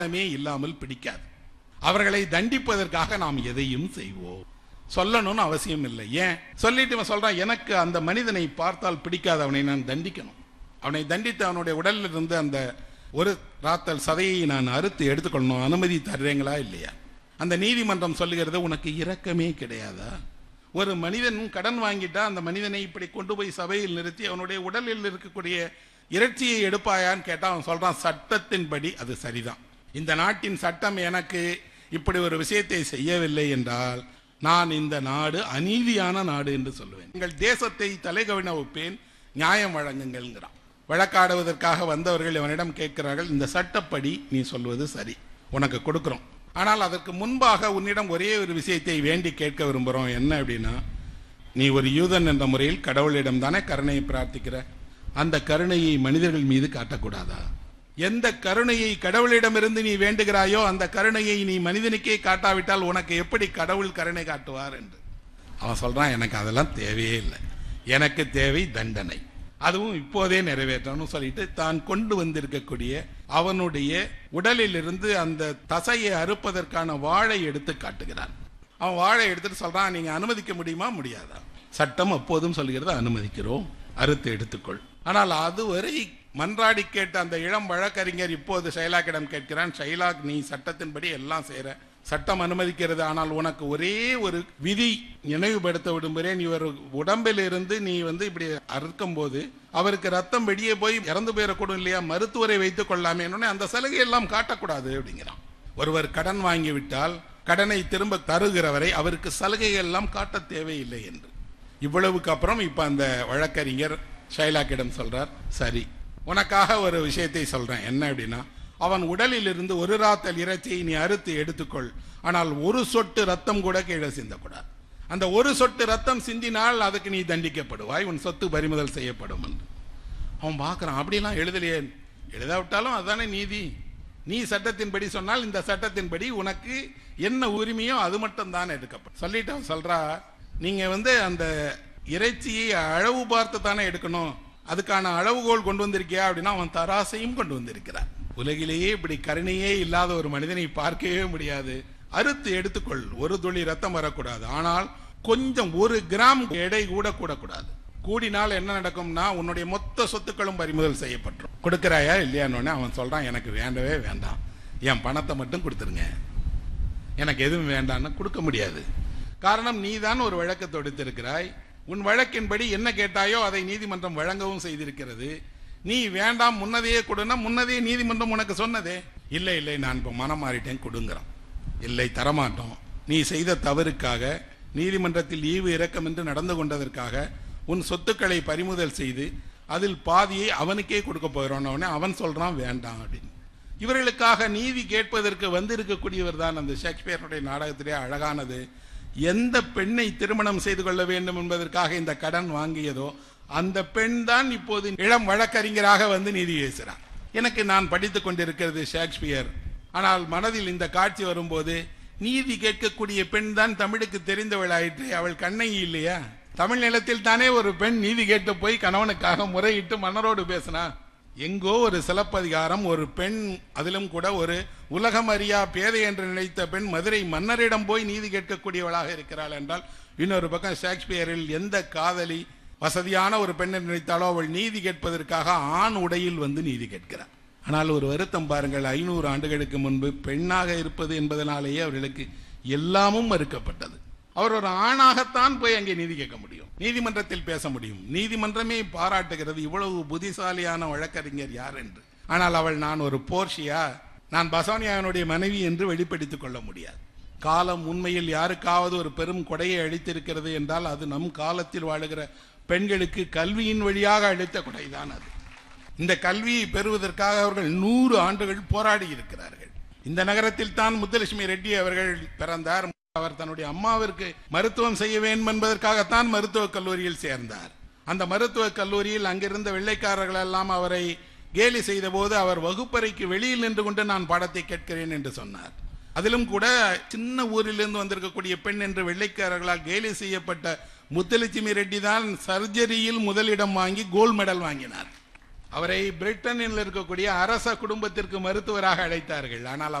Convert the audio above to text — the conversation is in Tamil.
காரணமே இல்லாமல் பிடிக்காது அவர்களை தண்டிப்பதற்காக நாம் எதையும் செய்வோம் சொல்லணும்னு அவசியம் இல்லை ஏன் சொல்லிட்டு இவன் சொல்றான் எனக்கு அந்த மனிதனை பார்த்தால் பிடிக்காது அவனை நான் தண்டிக்கணும் அவனை தண்டித்து அவனுடைய உடலில் இருந்து அந்த ஒரு ராத்தல் சதையை நான் அறுத்து எடுத்துக்கொள்ளணும் அனுமதி தர்றீங்களா இல்லையா அந்த நீதிமன்றம் சொல்லுகிறது உனக்கு இரக்கமே கிடையாதா ஒரு மனிதன் கடன் வாங்கிட்டா அந்த மனிதனை இப்படி கொண்டு போய் சபையில் நிறுத்தி அவனுடைய உடலில் இருக்கக்கூடிய இறைச்சியை எடுப்பாயான்னு கேட்டா அவன் சொல்றான் சட்டத்தின்படி அது சரிதான் இந்த நாட்டின் சட்டம் எனக்கு இப்படி ஒரு விஷயத்தை செய்யவில்லை என்றால் நான் இந்த நாடு அநீதியான நாடு என்று சொல்லுவேன் எங்கள் தேசத்தை தலைகவின வைப்பேன் நியாயம் வழங்குங்கள்ங்கிறான் வழக்காடுவதற்காக வந்தவர்கள் இவனிடம் கேட்கிறார்கள் இந்த சட்டப்படி நீ சொல்வது சரி உனக்கு கொடுக்கிறோம் ஆனால் அதற்கு முன்பாக உன்னிடம் ஒரே ஒரு விஷயத்தை வேண்டி கேட்க விரும்புகிறோம் என்ன அப்படின்னா நீ ஒரு யூதன் என்ற முறையில் கடவுளிடம் தானே கருணையை பிரார்த்திக்கிற அந்த கருணையை மனிதர்கள் மீது காட்டக்கூடாதா எந்த கருணையை கடவுளிடமிருந்து நீ வேண்டுகிறாயோ அந்த கருணையை நீ மனிதனுக்கே காட்டாவிட்டால் உனக்கு எப்படி கடவுள் கருணை காட்டுவார் என்று அவன் சொல்றான் எனக்கு அதெல்லாம் தேவையே இல்லை எனக்கு தேவை தண்டனை அதுவும் இப்போதே நிறைவேற்றணும் சொல்லிட்டு தான் கொண்டு வந்திருக்கக்கூடிய அவனுடைய உடலில் இருந்து அந்த தசையை அறுப்பதற்கான வாழை எடுத்து காட்டுகிறான் அவன் வாழை எடுத்துட்டு சொல்றான் நீங்க அனுமதிக்க முடியுமா முடியாதா சட்டம் அப்போதும் சொல்கிறது அனுமதிக்கிறோம் அறுத்து எடுத்துக்கொள் ஆனால் அதுவரை மன்றாடி கேட்ட அந்த இளம் வழக்கறிஞர் இப்போது ஷைலாக்கிடம் கேட்கிறான் ஷைலாக் நீ சட்டத்தின்படி எல்லாம் செய்யற சட்டம் அனுமதிக்கிறது ஆனால் உனக்கு ஒரே ஒரு விதி நினைவுபடுத்த விடும்புகிறேன் இவர் உடம்பில் இருந்து நீ வந்து இப்படி அறுக்கும் போது அவருக்கு ரத்தம் வெளியே போய் இறந்து போயிடக்கூடும் இல்லையா மருத்துவரை வைத்துக் கொள்ளாமே அந்த சலுகை எல்லாம் காட்டக்கூடாது அப்படிங்கிறான் ஒருவர் கடன் வாங்கி விட்டால் கடனை திரும்ப தருகிறவரை அவருக்கு சலுகைகள் எல்லாம் காட்ட தேவையில்லை என்று இவ்வளவுக்கு அப்புறம் இப்ப அந்த வழக்கறிஞர் ஷைலாக்கிடம் சொல்றார் சரி உனக்காக ஒரு விஷயத்தை சொல்றேன் என்ன அப்படின்னா அவன் உடலில் இருந்து ஒரு ராத்தல் இறைச்சியை நீ அறுத்து எடுத்துக்கொள் ஆனால் ஒரு சொட்டு ரத்தம் கூட கீழே சிந்தக்கூடாது அந்த ஒரு சொட்டு ரத்தம் சிந்தினால் அதுக்கு நீ தண்டிக்கப்படுவாய் உன் சொத்து பறிமுதல் செய்யப்படும் என்று அவன் பார்க்கறான் அப்படிலாம் எழுதலையே எழுதாவிட்டாலும் அதுதானே நீதி நீ சட்டத்தின்படி சொன்னால் இந்த சட்டத்தின்படி உனக்கு என்ன உரிமையோ அது மட்டும் தான் எடுக்கப்படும் சொல்லிட்டு அவன் சொல்றா நீங்க வந்து அந்த இறைச்சியை அளவு பார்த்து தானே எடுக்கணும் அதுக்கான அளவுகோல் கொண்டு வந்திருக்கியா அப்படின்னா அவன் தராசையும் கொண்டு வந்திருக்கிறான் உலகிலேயே இப்படி கருணையே இல்லாத ஒரு மனிதனை பார்க்கவே முடியாது அறுத்து எடுத்துக்கொள் ஒரு துளி ரத்தம் வரக்கூடாது ஆனால் கொஞ்சம் ஒரு கிராம் எடை கூட கூடக்கூடாது கூடினால் என்ன நடக்கும்னா உன்னுடைய மொத்த சொத்துக்களும் பறிமுதல் செய்யப்பட்டுரும் கொடுக்கறாயா இல்லையான்னு அவன் சொல்றான் எனக்கு வேண்டவே வேண்டாம் என் பணத்தை மட்டும் கொடுத்துருங்க எனக்கு எதுவும் வேண்டாம்னு கொடுக்க முடியாது காரணம் நீதான் ஒரு வழக்கு தொடுத்திருக்கிறாய் உன் வழக்கின்படி என்ன கேட்டாயோ அதை நீதிமன்றம் வழங்கவும் செய்திருக்கிறது நீ வேண்டாம் முன்னதையே கொடுனா முன்னதையே நீதிமன்றம் உனக்கு சொன்னதே இல்லை இல்லை நான் இப்போ மனம் மாறிட்டேன் கொடுங்கிறான் இல்லை தரமாட்டோம் நீ செய்த தவறுக்காக நீதிமன்றத்தில் ஈவு இரக்கம் என்று நடந்து கொண்டதற்காக உன் சொத்துக்களை பறிமுதல் செய்து அதில் பாதியை அவனுக்கே கொடுக்க போகிறோன்னு அவன் சொல்றான் வேண்டாம் அப்படின்னு இவர்களுக்காக நீதி கேட்பதற்கு வந்திருக்கக்கூடியவர் தான் அந்த ஷேக்ஸ்பியருடைய நாடகத்திலே அழகானது எந்த பெண்ணை திருமணம் செய்து கொள்ள வேண்டும் என்பதற்காக இந்த கடன் வாங்கியதோ அந்த பெண் தான் இப்போது இளம் வழக்கறிஞராக வந்து நீதி பேசுகிறார் எனக்கு நான் படித்துக் கொண்டிருக்கிறது ஷேக்ஸ்பியர் ஆனால் மனதில் இந்த காட்சி வரும்போது நீதி கேட்கக்கூடிய பெண் தான் தமிழுக்கு தெரிந்தவளாயிற்று அவள் கண்ணகி இல்லையா தமிழ் நிலத்தில் தானே ஒரு பெண் நீதி கேட்டு போய் கணவனுக்காக முறையிட்டு மன்னரோடு பேசினா எங்கோ ஒரு சிலப்பதிகாரம் ஒரு பெண் அதிலும் கூட ஒரு உலகம் அறியா பேதை என்று நினைத்த பெண் மதுரை மன்னரிடம் போய் நீதி கேட்கக்கூடியவளாக இருக்கிறாள் என்றால் இன்னொரு பக்கம் ஷேக்ஸ்பியரில் எந்த காதலி வசதியான ஒரு பெண்ணை நினைத்தாலோ அவள் நீதி கேட்பதற்காக ஆண் உடையில் வந்து நீதி கேட்கிறார் ஆனால் ஒரு வருத்தம் பாருங்கள் ஐநூறு ஆண்டுகளுக்கு முன்பு பெண்ணாக இருப்பது என்பதனாலேயே அவர்களுக்கு எல்லாமும் மறுக்கப்பட்டது அவர் ஒரு ஆணாகத்தான் போய் அங்கே நீதி கேட்க முடியும் நீதிமன்றத்தில் பேச முடியும் நீதிமன்றமே பாராட்டுகிறது இவ்வளவு புத்திசாலியான வழக்கறிஞர் யார் என்று ஆனால் அவள் நான் ஒரு போர்ஷியா நான் பசோனியாவினுடைய மனைவி என்று வெளிப்படுத்திக் கொள்ள முடியாது காலம் உண்மையில் யாருக்காவது ஒரு பெரும் கொடையை அளித்திருக்கிறது என்றால் அது நம் காலத்தில் வாழுகிற பெண்களுக்கு கல்வியின் வழியாக அளித்த கொடைதான் அது இந்த கல்வியை பெறுவதற்காக அவர்கள் நூறு ஆண்டுகள் போராடி இருக்கிறார்கள் இந்த நகரத்தில் தான் முத்துலட்சுமி ரெட்டி அவர்கள் பிறந்தார் அவர் தன்னுடைய அம்மாவிற்கு மருத்துவம் செய்ய வேண்டும் என்பதற்காகத்தான் மருத்துவக் கல்லூரியில் சேர்ந்தார் அந்த மருத்துவக் கல்லூரியில் அங்கிருந்த வெள்ளைக்காரர்கள் எல்லாம் அவரை கேலி செய்த போது அவர் வகுப்பறைக்கு வெளியில் நின்று கொண்டு நான் பாடத்தை கேட்கிறேன் என்று சொன்னார் அதிலும் கூட சின்ன ஊரிலிருந்து வந்திருக்கக்கூடிய பெண் என்று வெள்ளைக்காரர்களால் கேலி செய்யப்பட்ட முத்துலட்சுமி ரெட்டி தான் சர்ஜரியில் முதலிடம் வாங்கி கோல்டு மெடல் வாங்கினார் அவரை பிரிட்டனில் இருக்கக்கூடிய அரச குடும்பத்திற்கு மருத்துவராக அழைத்தார்கள் ஆனால்